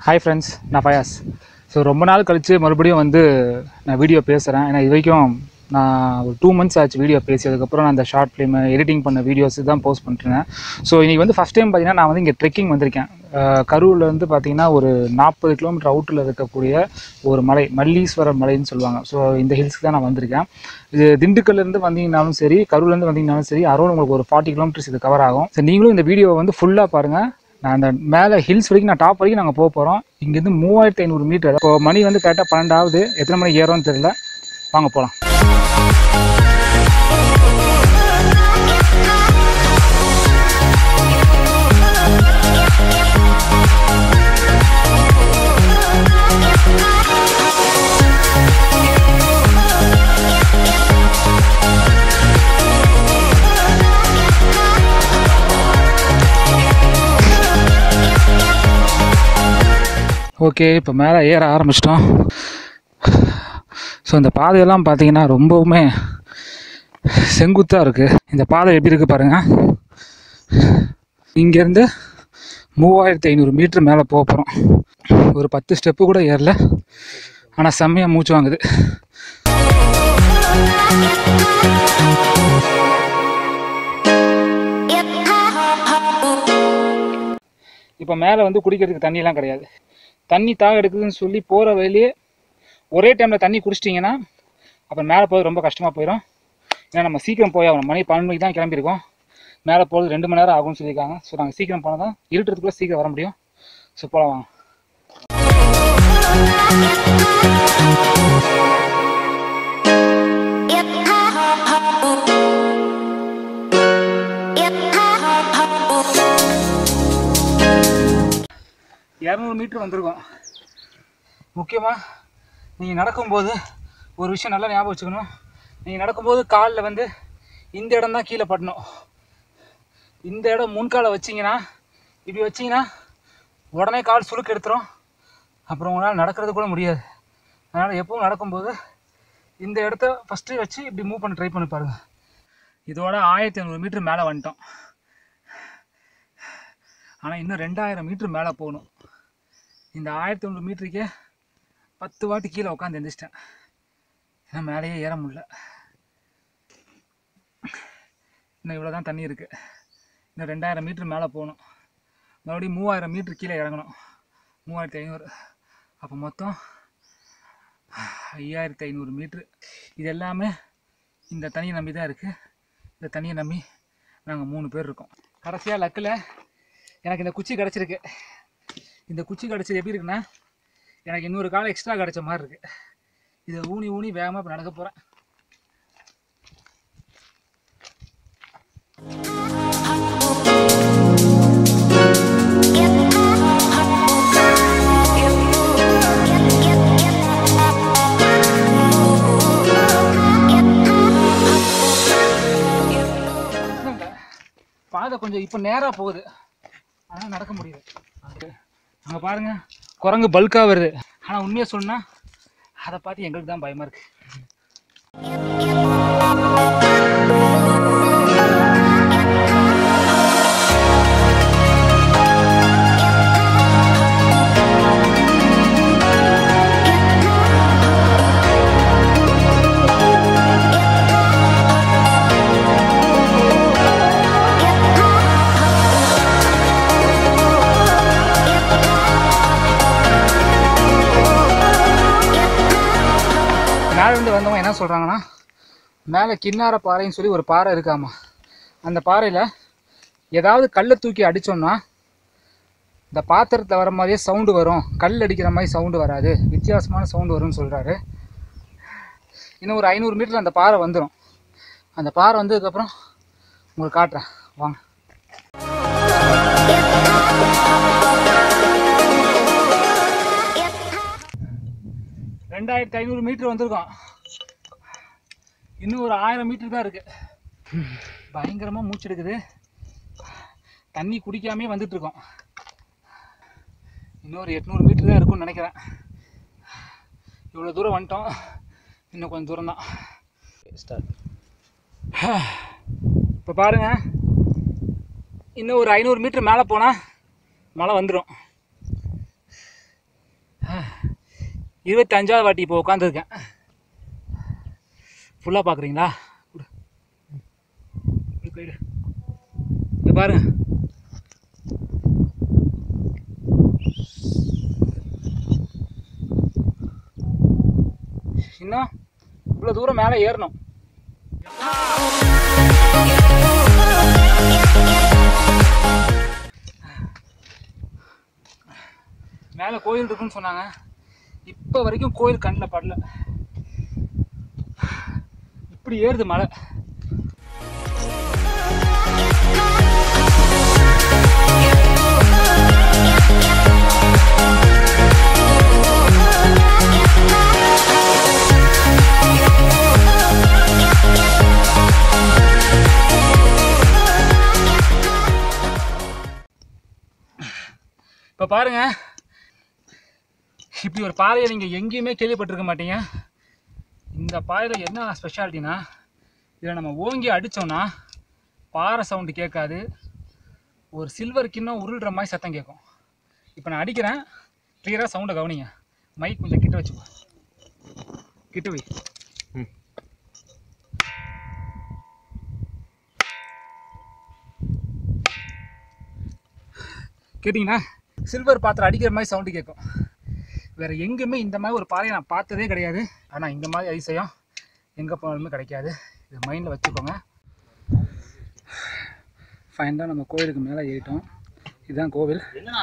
Hi friends நான் Fayaz so ரொம்ப நாள் கழித்து மறுபடியும் வந்து நான் வீடியோ பேசுகிறேன் ஏன்னா இது வரைக்கும் நான் ஒரு டூ மந்த்ஸ் ஆச்சு வீடியோ பேசியதுக்கப்புறம் நான் அந்த ஷார்ட் ஃபிலிம் எடிட்டிங் பண்ண வீடியோஸ் தான் போஸ்ட் பண்ணிட்டுருந்தேன் ஸோ இன்றைக்கி வந்து ஃபஸ்ட் டைம் பார்த்தீங்கன்னா நான் வந்து இங்கே ட்ரெக்கிங் வந்திருக்கேன் அஹ் கரூர்ல இருந்து பார்த்தீங்கன்னா ஒரு நாற்பது கிலோமீட்டர் அவுட்டில் இருக்கக்கூடிய ஒரு மலை மல்லீஸ்வரர் மலைன்னு சொல்லுவாங்க ஸோ இந்த ஹில்ஸ்க்கு தான் நான் வந்திருக்கேன் இது திண்டுக்கல்லேருந்து வந்தீங்கனாலும் சரி கரூர்லேருந்து வந்தீங்கனாலும் சரி அரௌண்ட் உங்களுக்கு ஒரு ஃபார்ட்டி கிலோமீட்டர்ஸ் இது கவர் ஆகும் ஸோ நீங்களும் இந்த வீடியோவை வந்து ஃபுல்லாக பாருங்கள் நான் அந்த மேலே ஹில்ஸ் வரைக்கும் நான் டாப் வரைக்கும் நாங்கள் போக போகிறோம் இங்கேருந்து மூவாயிரத்தி ஐநூறு மீட்டர் இப்போ மணி வந்து கரெக்டாக பன்னெண்டாவது எத்தனை மணிக்கு ஏறோம்னு தெரியல வாங்க போகலாம் ஓகே இப்போ மேலே ஏற ஆரம்பிச்சிட்டோம் ஸோ இந்த பாதையெல்லாம் பார்த்தீங்கன்னா ரொம்பவுமே செங்குத்தாக இருக்குது இந்த பாதை எப்படி இருக்குது பாருங்கள் இங்கேருந்து மூவாயிரத்தி ஐநூறு மீட்ரு மேலே போக போகிறோம் ஒரு பத்து ஸ்டெப்பு கூட ஏறல ஆனால் செம்மையாக மூச்சு வாங்குது இப்போ மேலே வந்து குடிக்கிறதுக்கு தண்ணியெல்லாம் கிடையாது தண்ணி தாக எடுக்குதுன்னு சொல்லி போகிற வழியே ஒரே டைமில் தண்ணி குடிச்சிட்டிங்கன்னா அப்புறம் மேலே போகிறது ரொம்ப கஷ்டமாக போயிடும் ஏன்னா நம்ம சீக்கிரம் போய் ஆகணும் மணி பன்னெண்டு மணிக்கு தான் கிளம்பியிருக்கோம் மேலே போகிறது ரெண்டு மணி நேரம் ஆகும்னு சொல்லியிருக்காங்க ஸோ நாங்கள் சீக்கிரம் போனால் தான் இருட்டுறதுக்குள்ளே சீக்கிரம் வர முடியும் ஸோ போகலாம் வாங்க இரநூறு மீட்ரு வந்திருக்கோம் முக்கியமாக நீங்கள் நடக்கும்போது ஒரு விஷயம் நல்லா ஞாபகம் வச்சுக்கணும் நீங்கள் நடக்கும்போது காலில் வந்து இந்த இடம் தான் கீழே படணும் இந்த இடம் முன்காலை வச்சிங்கன்னா இப்படி வச்சிங்கன்னா உடனே கால் சுளுக்கு எடுத்துரும் அப்புறம் உங்களால் நடக்கிறது கூட முடியாது அதனால் எப்பவும் நடக்கும்போது இந்த இடத்த ஃபஸ்ட்டு வச்சு இப்படி மூவ் பண்ண ட்ரை பண்ணி பாருங்கள் இதோட ஆயிரத்தி ஐநூறு மீட்ரு மேலே வந்துட்டோம் ஆனால் இன்னும் ரெண்டாயிரம் மீட்ரு மேலே போகணும் இந்த ஆயிரத்தி ஐநூறு மீட்டருக்கே பத்து வாட்டி கீழே உட்காந்து எந்திரிச்சிட்டேன் ஏன்னா மேலேயே ஏற முடியல இன்னும் இவ்வளோ தான் தண்ணி இருக்குது இன்னும் ரெண்டாயிரம் மீட்ரு மேலே போகணும் மறுபடியும் மூவாயிரம் மீட்ரு கீழே இறங்கணும் மூவாயிரத்தி ஐநூறு அப்போ மொத்தம் ஐயாயிரத்தி ஐநூறு மீட்ரு இது எல்லாமே இந்த தண்ணியை நம்பி தான் இருக்குது இந்த தண்ணியை நம்பி நாங்கள் மூணு பேர் இருக்கோம் கடைசியாக லக்கில் எனக்கு இந்த குச்சி கிடச்சிருக்கு இந்த குச்சி கிடச்சது எப்படி இருக்குன்னா எனக்கு இன்னொரு காலம் எக்ஸ்ட்ரா கிடச்ச மாதிரி இருக்குது இதை ஊனி ஊனி வேகமாக இப்போ நடக்க போகிறேன் பாதை கொஞ்சம் இப்போ நேராக போகுது ஆனால் நடக்க முடியுது அங்கே பாருங்க குரங்கு பல்காக வருது ஆனால் உண்மையை சொன்னா அதை பார்த்து எங்களுக்கு தான் பயமாக இருக்கு மேலே இருந்து வந்தவங்க என்ன சொல்கிறாங்கன்னா மேலே கிண்ணார பாறைன்னு சொல்லி ஒரு பாறை இருக்காமா அந்த பாறையில் ஏதாவது கல்லை தூக்கி அடித்தோம்னா இந்த பாத்திரத்தில் வர மாதிரியே சவுண்டு வரும் கல் அடிக்கிற மாதிரி சவுண்டு வராது வித்தியாசமான சவுண்டு வரும்னு சொல்கிறாரு இன்னும் ஒரு ஐநூறு மீட்டரில் அந்த பாறை வந்துடும் அந்த பாறை வந்ததுக்கப்புறம் உங்களுக்கு காட்டுறேன் வாங்க ரெண்டாயிரத்தி ஐநூறு மீட்டர் வந்திருக்கோம் இன்னும் ஒரு ஆயிரம் மீட்டர் தான் இருக்கு பயங்கரமாக மூச்சு எடுக்குது தண்ணி குடிக்காமே வந்துட்டு இருக்கோம் இன்னொரு எட்நூறு மீட்டர் தான் இருக்கும்னு நினைக்கிறேன் இவ்வளோ தூரம் வந்துட்டோம் இன்னும் கொஞ்சம் தூரம் தான் இப்போ பாருங்க இன்னும் ஒரு ஐநூறு மீட்டர் மேலே போனால் மழை வந்துடும் இருபத்தஞ்சாவது வாட்டி இப்போ உட்காந்துருக்கேன் ஃபுல்லாக பார்க்குறீங்களா இங்கே பாருங்க இன்னும் இவ்வளோ தூரம் மேலே ஏறணும் மேலே கோயில் இருக்குன்னு சொன்னாங்க இப்போ வரைக்கும் கோயில் கண்ணில் படல இப்படி ஏறுது மலை இப்போ பாருங்க இப்படி ஒரு பாறையை நீங்கள் எங்கேயுமே கேள்விப்பட்டிருக்க மாட்டீங்க இந்த பாறையில் என்ன ஸ்பெஷாலிட்டினா இதில் நம்ம ஓங்கி அடித்தோம்னா பாறை சவுண்டு கேட்காது ஒரு சில்வர் கிண்ணம் உருள்ற மாதிரி சத்தம் கேட்கும் இப்போ நான் அடிக்கிறேன் கிளியராக சவுண்டை கவனிங்க மைக் கொஞ்சம் கிட்ட வச்சுக்கோ கிட்ட வை கேட்டிங்கன்னா சில்வர் பாத்திரம் அடிக்கிற மாதிரி சவுண்டு கேட்கும் வேறு எங்கேயுமே இந்த மாதிரி ஒரு பாறையை நான் பார்த்ததே கிடையாது ஆனால் இந்த மாதிரி அதிசயம் எங்கே போனாலுமே கிடைக்காது இது மைண்டில் வச்சுக்கோங்க ஃபைனலாக நம்ம கோவிலுக்கு மேலே ஏறிட்டோம் இதுதான் கோவில்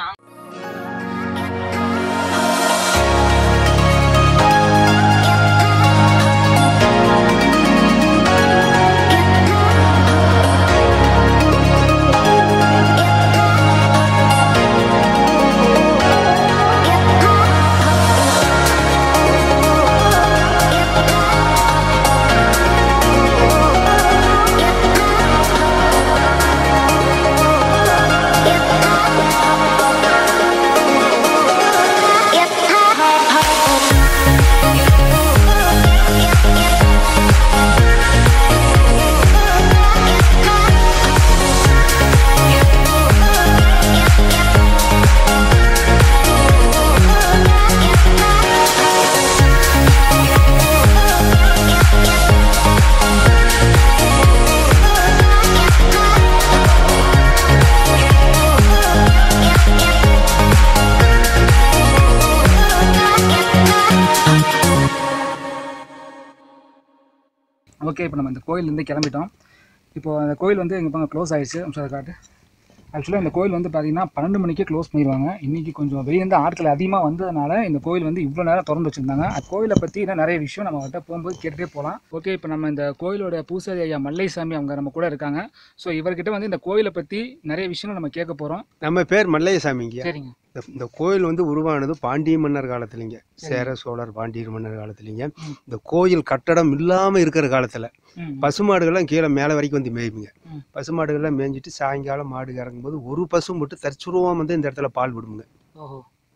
ஓகே இப்போ நம்ம இந்த கோயிலேருந்து கிளம்பிட்டோம் இப்போ அந்த கோயில் வந்து எங்கள் பக்கம் க்ளோஸ் ஆயிடுச்சு நிமிஷம் அதை காட்டு ஆக்சுவலாக இந்த கோயில் வந்து பார்த்தீங்கன்னா பன்னெண்டு மணிக்கே க்ளோஸ் பண்ணிடுவாங்க இன்றைக்கி கொஞ்சம் வெளியேருந்து ஆட்கள் அதிகமாக வந்ததுனால இந்த கோயில் வந்து இவ்வளோ நேரம் திறந்து வச்சுருந்தாங்க அந்த கோயிலை பற்றி இன்னும் நிறைய விஷயம் நம்ம கிட்ட போகும்போது கேட்டுகிட்டே போகலாம் ஓகே இப்போ நம்ம இந்த கோயிலோட பூசாரி ஐயா மல்லைசாமி அவங்க நம்ம கூட இருக்காங்க ஸோ இவர்கிட்ட வந்து இந்த கோயிலை பற்றி நிறைய விஷயம் நம்ம கேட்க போகிறோம் நம்ம பேர் மல்லையசாமிங்க சரிங்க இந்த இந்த கோயில் வந்து உருவானது பாண்டிய மன்னர் காலத்துலிங்க சேர சோழர் பாண்டியர் மன்னர் காலத்துலிங்க இந்த கோயில் கட்டடம் இல்லாமல் இருக்கிற காலத்தில் ம் பசுமாடுகள்லாம் கீழே மேலே வரைக்கும் வந்து மேய்வுங்க ம். பசுமாடுகள்லாம் மேய்ஞ்சிட்டு சாயங்காலம் மாடு இறங்கும்போது ஒரு பசு மட்டும் தற்சுருவம் வந்து இந்த இடத்துல பால் விடுமுங்க ஓஹோ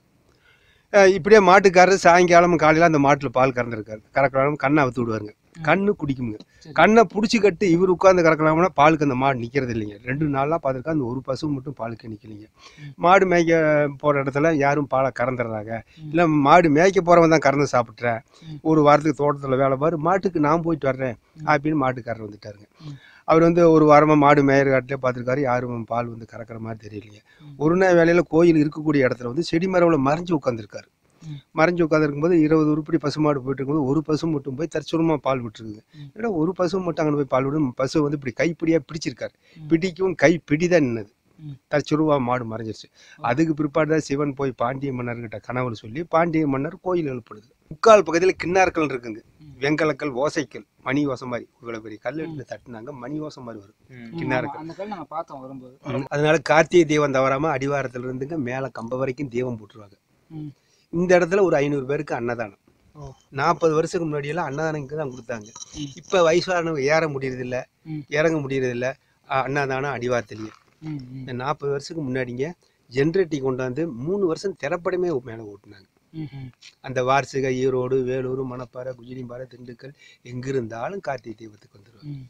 அஹ் இப்படியே மாட்டுக்காரர் சாயங்காலம் காலையில் அந்த மாட்டில் பால் கறந்துருக்காரு கறக்கலாம் கண்ணை அவுத்து விடுவாருங்க கண்ணு குடிக்குங்க சரி. கண்ணை பிடிச்சி கட்டு இவர் உட்காந்து கறக்கலாம்னா பாலுக்கு அந்த மாடு நிற்கிறது இல்லைங்க ரெண்டு நாளாக பார்த்துருக்கா அந்த ஒரு பசு மட்டும் பாலுக்கு நிற்கலைங்க ம். மாடு மேய்க்க போகிற இடத்துல யாரும் பாலை கறந்துடுறாங்க இல்லை மாடு மேய்க்க போகிறவன் தான் கறந்து சாப்பிட்றேன் ம். ஒரு வாரத்துக்கு தோட்டத்தில் வேலை பாரு மாட்டுக்கு நான் போயிட்டு வர்றேன் அப்படின்னு மாட்டுக்காரர் வந்துட்டாருங்க ம். அவர் வந்து ஒரு வாரமாக மாடு மேயிற காட்டிலே பார்த்துருக்காரு யாரும் பால் வந்து கறக்கிற மாதிரி தெரியலைங்க ம். ஒரு நாள் வேலையில் கோயில் இருக்கக்கூடிய இடத்துல வந்து செடி மரவில் மறைஞ்சு உட்காந்துருக்காரு ம். மறைஞ்சு உட்காந்துருக்கும்போது இருபது உருப்படி பசுமாடு போயிட்டு இருக்கும்போது ஒரு பசு மட்டும் போய் தற்சூரமாக பால் விட்டுருக்குது ம். ஏன்னா ஒரு பசு மட்டும் அங்கே போய் பால் விடும் பசு வந்து இப்படி கைப்பிடியாக பிடிச்சிருக்காரு ம். பிடிக்கும் கை பிடிதான் நின்னது ம். தற்சுருவா மாடு மறைஞ்சிருச்சு அதுக்கு பிற்பாடு தான் சிவன் போய் பாண்டிய மன்னர்கிட்ட கனவுல சொல்லி பாண்டிய மன்னர் கோயில் எழுப்புடுது முக்கால் பக்கத்தில் கிண்ணார்கள் இருக்குங்க ம். வெங்கலக்கல் ஓசைக்கல் மணி ஓசை மாதிரி இவ்வளோ பெரிய கல் எடுத்து தட்டுனாங்க மணி ஓசை மாதிரி வரும் ம், கிண்ணார்கள் ஆமா, அந்த கல் நாங்கள் பார்த்தோம் வரும்போது அதனால கார்த்திகை தீபம் தவறாம அடிவாரத்துல இருந்துங்க மேல கம்ப வரைக்கும் தீபம் போட்டுருவாங்க ம் இந்த இடத்துல ஒரு ஐநூறு பேருக்கு அன்னதானம் ஓ நாற்பது வருஷத்துக்கு முன்னாடியெல்லாம் அன்னதானத்துக்கு தான் கொடுத்தாங்க ம். இப்போ வயசானவங்க ஏற முடியறதில்ல ம். இறங்க முடியறதில்ல அஹ் அன்னதானம் அடிவாரத்துலேயே ம் ம் இந்த நாற்பது வருஷத்துக்கு முன்னாடிங்க ஜென்ரேட்டி கொண்டாந்து மூணு வருஷம் திறப்படமே மேலே ஓட்டுனாங்க ம் ம் அந்த வார்சிகை ஈரோடு வேலூர் மணப்பாறை குஜிலிம்பாறை திண்டுக்கல் எங்க இருந்தாலும் கார்த்திகை தீபத்துக்கு வந்துடுவாங்க ம்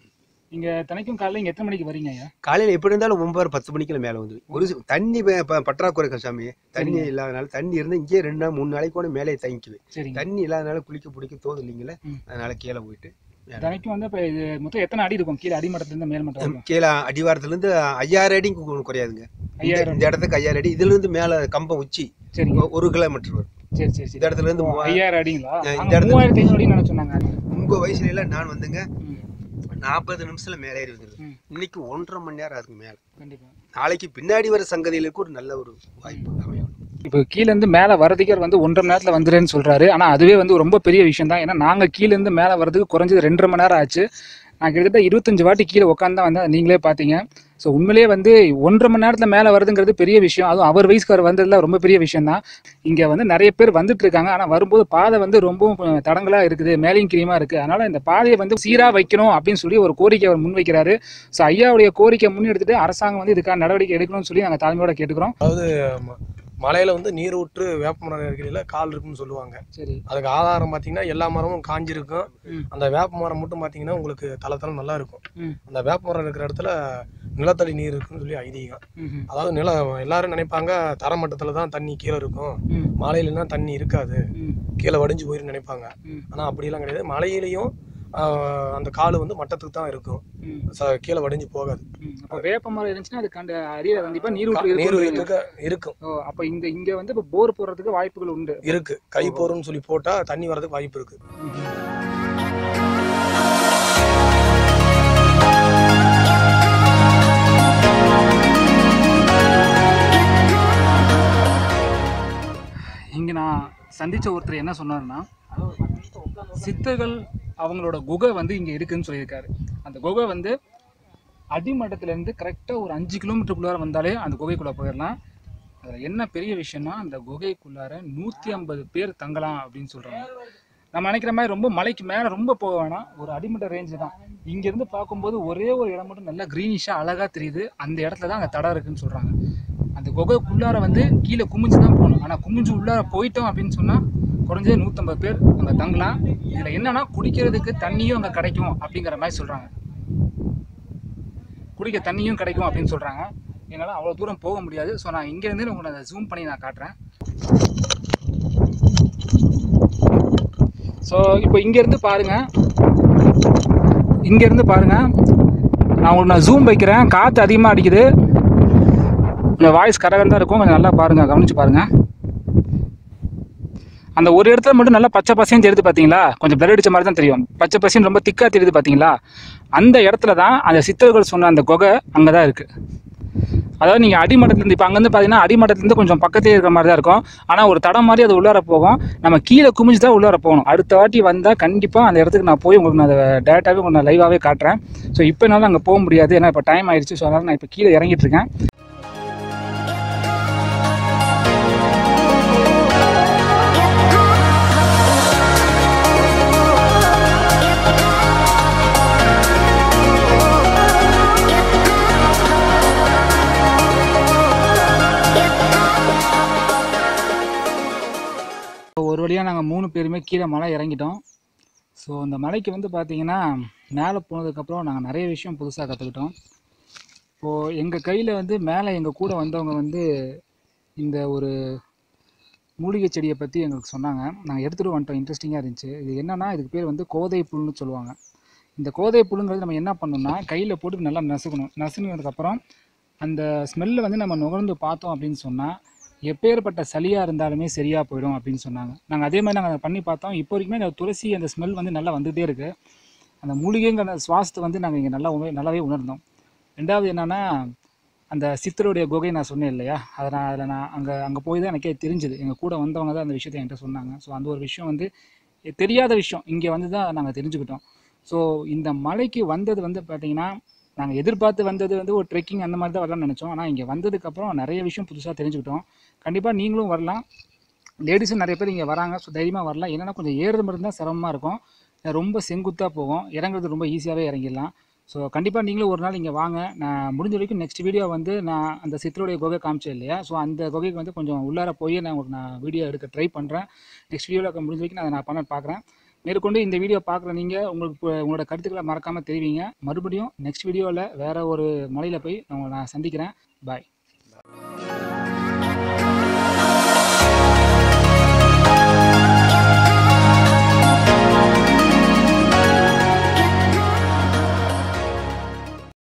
இங்க தினைக்கும் காலையில இங்க எத்தனை மணிக்கு வரீங்க ஐயா காலையில் எப்படி இருந்தாலும் ஒன்பது பத்து மணிக்குள்ள மேலே வந்து ஒரு சி- தண்ணி ப- ப- பற்றாக்குறை இருக்கா சாமி தண்ணி சரிங்க. இல்லாதனால தண்ணி இருந்தால் இங்கேயே ரெண்டு நாள் மூணு நாளைக்கு கூட மேலே தங்கிக்குவேன் சரிங்க தண்ணி இல்லாதனால குளிக்க பிடிக்க தோது இல்லைங்களே ம். அதனால கீழே போயிட்டு மேலே. தினைக்கும் வந்து இப்ப இது மொத்தம் எத்தனை அடி இருக்கும் கீழே அடிமட்டத்துல இருந்து மேல் மட்டம் வரைக்கும் கீழே அடிவாரத்துலேருந்து ஐயாயிரம் அடி கு- குறையாதுங்க இந்த- ஐயாயிரம் இந்த இடத்துக்கு ஐயாயிரம் அடி இதுல இருந்து மேலே கம்பம் உச்சி சரிங்க ஒ- ஒரு கிலோமீட்டர் வரும் சரி சரி சரி இந்த இடத்துல இருந்து ஓ, மூவா- ஐயாயிரம் அடிங்களா இந்த அங்க இடத்துல- மூவாயிரத்தி ஐநூறு அடி நினைச்சு சொன்னாங்க உங்க வயசுல எல்லாம் நான் வந்துங்க ம், நாற்பது நிமிஷத்துல மேலே ஏறி வந்துருது ம். இன்னைக்கு ஒன்றரை மணி நேரம் அதுக்கு மேலே கண்டிப்பா நாளைக்கு பின்னாடி வர சங்கதிகளுக்கு ஒரு நல்ல ஒரு வாய்ப்பு அமையும் இப்போ கீழ இருந்து மேலே வரதுக்கே அவர் வந்து ஒன்றரை மணி நேரத்தில் வந்துடுன்னு சொல்றாரு ஆனால் அதுவே வந்து ரொம்ப பெரிய விஷயம் தான் ஏன்னா நாங்கள் கீழ இருந்து மேலே வரதுக்கு குறைஞ்சது ரெண்டரை மணி நேரம் ஆச்சு நான் கிட்டத்தட்ட இருபத்தஞ்சு வாட்டி கீழே உட்காந்து தான் வந்தேன் நீங்களே பார்த்தீங்க ஸோ உண்மையிலேயே வந்து ஒன்றரை மணி நேரத்தில் மேலே வருதுங்கிறது பெரிய விஷயம் அதுவும் அவர் வயசுக்கார் வந்ததுல ரொம்ப பெரிய விஷயம் தான் இங்கே வந்து நிறைய பேர் வந்துட்டு இருக்காங்க ஆனால் வரும்போது பாதை வந்து ரொம்பவும் தடங்களாக இருக்குது மேலையும் கிரீமாக இருக்குது அதனால் இந்த பாதையை வந்து சீராக வைக்கணும் அப்படின்னு சொல்லி ஒரு கோரிக்கை அவர் முன்வைக்கிறாரு ஸோ ஐயாவுடைய கோரிக்கை முன்னெடுத்துட்டு அரசாங்கம் வந்து இதுக்கான நடவடிக்கை எடுக்கணும்னு சொல்லி நாங்கள் தலைமையோட கேட்டுக்கிறோம் ம- மலையில வந்து நீர் ஊற்று வேப்ப மரம் இருக்கையில கால் இருக்குன்னு சொல்லுவாங்க சரி அதுக்கு ஆதாரம் பார்த்தீங்கன்னா எல்லா மரமும் காஞ்சிருக்கும் ம். அந்த வேப்ப மரம் மட்டும் பார்த்தீங்கன்னா உங்களுக்கு தலை தலை நல்லா இருக்கும் ம். அந்த வேப்ப மரம் இருக்கிற இடத்துல நிலத்தடி நீர் இருக்குன்னு சொல்லி ஐதீகம் ம் அதாவது நில எல்லாரும் நினைப்பாங்க தரமட்டத்துல தான் தண்ணி கீழே இருக்கும் ம் மலையிலலாம் தண்ணி இருக்காது ம் கீழே வடிஞ்சு போயிருந்து நினைப்பாங்க ம். ஆனா அப்படிலாம் கிடையாது மலையிலையும் ஆஹ், அந்த கால் வந்து மட்டத்துக்கு தான் இருக்கும் ம், ச- கீழே வடிஞ்சு போகாது ம். அப்ப வேப்ப மரம் இருந்துச்சுன்னா அது கண்ட அடியில கண்டிப்பா நீர் ஊற்று நீர் இருக்கும் வீட்டுக்கு இருக்கும் ஓ அப்ப இந்த இங்க வந்து இப்ப போர் போடுறதுக்கு வாய்ப்புகள் உண்டு இருக்கு கை போறோம்னு சொல்லி போட்டா தண்ணி வரதுக்கு வாய்ப்பு இருக்கு இங்க நான் சந்திச்ச ஒருத்தர் என்ன சொன்னாருன்னா சித்தர்கள் அவங்களோட குகை வந்து இங்க இருக்குன்னு சொல்லியிருக்காரு அந்த குகை வந்து அடிமட்டத்துல இருந்து கரெக்டா ஒரு அஞ்சு கிலோமீட்டருக்குள்ளார வந்தாலே அந்த குகைக்குள்ள போயிடலாம் அதுல என்ன பெரிய விஷயம்னா அந்த குகைக்குள்ளார நூத்தி ஐம்பது பேர் தங்கலாம் அப்படின்னு சொல்றாங்க நம்ம நினைக்கிற மாதிரி ரொம்ப மலைக்கு மேல ரொம்ப போக வேணாம் ஒரு அடிமட்ட ரேஞ்சு தான் இங்க இருந்து பார்க்கும்போது ஒரே ஒரு இடம் மட்டும் நல்லா கிரீனிஷா அழகா தெரியுது அந்த இடத்துல தான் அங்க தடம் இருக்குன்னு சொல்றாங்க அந்த குகைக்குள்ளார வந்து கீழே குமிஞ்சு தான் போகணும் ஆனா குமிஞ்சு உள்ளார போயிட்டோம் அப்படின்னு சொன்னா குறைஞ்சது நூற்றம்பது பேர் அங்க தங்கலாம் இதுல என்னன்னா குடிக்கிறதுக்கு தண்ணியும் அங்க கிடைக்கும் அப்படிங்கிற மாதிரி சொல்றாங்க குடிக்க தண்ணியும் கிடைக்கும் அப்படின்னு சொல்றாங்க என்னால் அவ்வளோ தூரம் போக முடியாது ஸோ நான் இங்கேருந்து உங்களை அதை ஜூம் பண்ணி நான் காட்டுறேன் ஸோ இப்போ இங்கேருந்து பாருங்க இங்கேருந்து பாருங்க நான் உங்களுக்கு நான் ஜூம் வைக்கிறேன் காற்று அதிகமாக அடிக்குது இந்த வாய்ஸ் கரகரம் தான் இருக்கும் கொஞ்சம் நல்லா பாருங்க கவனிச்சு பாருங்க அந்த ஒரு இடத்துல மட்டும் நல்லா பச்சை பசையும் தெரியுது பார்த்தீங்களா கொஞ்சம் பிளர் அடிச்ச மாதிரி தான் தெரியும் பச்சை பசையும் ரொம்ப திக்காக தெரியுது பார்த்தீங்களா அந்த இடத்துல தான் அந்த சித்தர்கள் சொன்ன அந்த குகை அங்கே தான் இருக்குது அதாவது நீங்கள் அடிமட்டத்துலேருந்து இப்போ அங்கேருந்து பார்த்தீங்கன்னா அடிமட்டத்துலேருந்து கொஞ்சம் பக்கத்தே இருக்கிற மாதிரி தான் இருக்கும் ஆனால் ஒரு தடம் மாதிரி அது உள்ளார போகும் நம்ம கீழே குமிஞ்சு தான் உள்ளார போகணும் அடுத்த வாட்டி வந்தால் கண்டிப்பாக அந்த இடத்துக்கு நான் போய் உங்களுக்கு நான் அதை டேட்டாவே உங்களுக்கு நான் லைவாகவே காட்டுறேன் ஸோ இப்போ என்னால் அங்கே போக முடியாது ஏன்னா இப்போ டைம் ஆயிடுச்சு ஸோ அதனால் நான் இப்போ கீழே இறங்கிட்டு இருக்கேன் ஒரு வழியாக நாங்கள் மூணு பேருமே கீழே மலை இறங்கிட்டோம் ஸோ அந்த மலைக்கு வந்து பார்த்தீங்கன்னா மேலே போனதுக்கப்புறம் நாங்கள் நிறைய விஷயம் புதுசாக கற்றுக்கிட்டோம் இப்போது எங்கள் கையில் வந்து மேலே எங்கள் கூட வந்தவங்க வந்து இந்த ஒரு மூலிகை செடியை பற்றி எங்களுக்கு சொன்னாங்க நாங்கள் எடுத்துகிட்டு வந்துட்டோம் இன்ட்ரெஸ்டிங்காக இருந்துச்சு இது என்னன்னா இதுக்கு பேர் வந்து கோதை புல்னு சொல்லுவாங்க இந்த கோதை புல்லுங்கிறது நம்ம என்ன பண்ணணும்னா கையில் போட்டு நல்லா நசுக்கணும் நசுங்கினதுக்கப்புறம் அந்த ஸ்மெல்லை வந்து நம்ம நுகர்ந்து பார்த்தோம் அப்படின்னு சொன்னால் எப்பேற்பட்ட சளியாக இருந்தாலுமே சரியாக போயிடும் அப்படின்னு சொன்னாங்க நாங்கள் அதே மாதிரி நாங்கள் அதை பண்ணி பார்த்தோம் இப்போ வரைக்குமே அந்த துளசி அந்த ஸ்மெல் வந்து நல்லா வந்துகிட்டே இருக்குது அந்த மூலிகைங்கிற அந்த சுவாசத்தை வந்து நாங்கள் இங்கே நல்லா உண- நல்லாவே உணர்ந்தோம் ரெண்டாவது என்னென்னா அந்த சித்தருடைய குகை நான் சொன்னேன் இல்லையா அதை நான் அதில் நான் அங்கே அங்கே போய் தான் எனக்கே தெரிஞ்சுது எங்கள் கூட வந்தவங்க தான் அந்த விஷயத்தை என்கிட்ட சொன்னாங்க ஸோ அந்த ஒரு விஷயம் வந்து தெரியாத விஷயம் இங்கே வந்து தான் நாங்கள் தெரிஞ்சுக்கிட்டோம் ஸோ இந்த மலைக்கு வந்தது வந்து பார்த்தீங்கன்னா நாங்கள் எதிர்பார்த்து வந்தது வந்து ஒரு ட்ரெக்கிங் அந்த மாதிரி தான் வரலாம்னு நினச்சோம் ஆனால் இங்கே வந்ததுக்கப்புறம் நிறைய விஷயம் புதுசாக தெரிஞ்சுக்கிட்டோம் கண்டிப்பாக நீங்களும் வரலாம் லேடிஸும் நிறைய பேர் இங்கே வராங்க ஸோ தைரியமாக வரலாம் என்னென்னா கொஞ்சம் ஏறுறது மட்டும் தான் சிரமமாக இருக்கும் ரொம்ப செங்குத்தாக போகும் இறங்குறது ரொம்ப ஈஸியாகவே இறங்கிடலாம் ஸோ கண்டிப்பாக நீங்களும் ஒரு நாள் இங்கே வாங்க நான் முடிஞ்ச வரைக்கும் நெக்ஸ்ட் வீடியோ வந்து நான் அந்த சித்தருடைய குகை காமிச்சேன் இல்லையா ஸோ அந்த குகைக்கு வந்து கொஞ்சம் உள்ளார போய் நான் உங்களுக்கு நான் வீடியோ எடுக்க ட்ரை பண்ணுறேன் நெக்ஸ்ட் வீடியோவில் முடிஞ்ச வரைக்கும் நான் அதை நான் பண்ண பார்க்குறேன் மேற்கொண்டு இந்த வீடியோ பார்க்குற நீங்கள் உங்களுக்கு இப்போ உங்களோட கருத்துக்களை மறக்காமல் தெரிவிங்க மறுபடியும் நெக்ஸ்ட் வீடியோவில் வேற ஒரு மலையில் போய் உங்களை நான் சந்திக்கிறேன் பாய்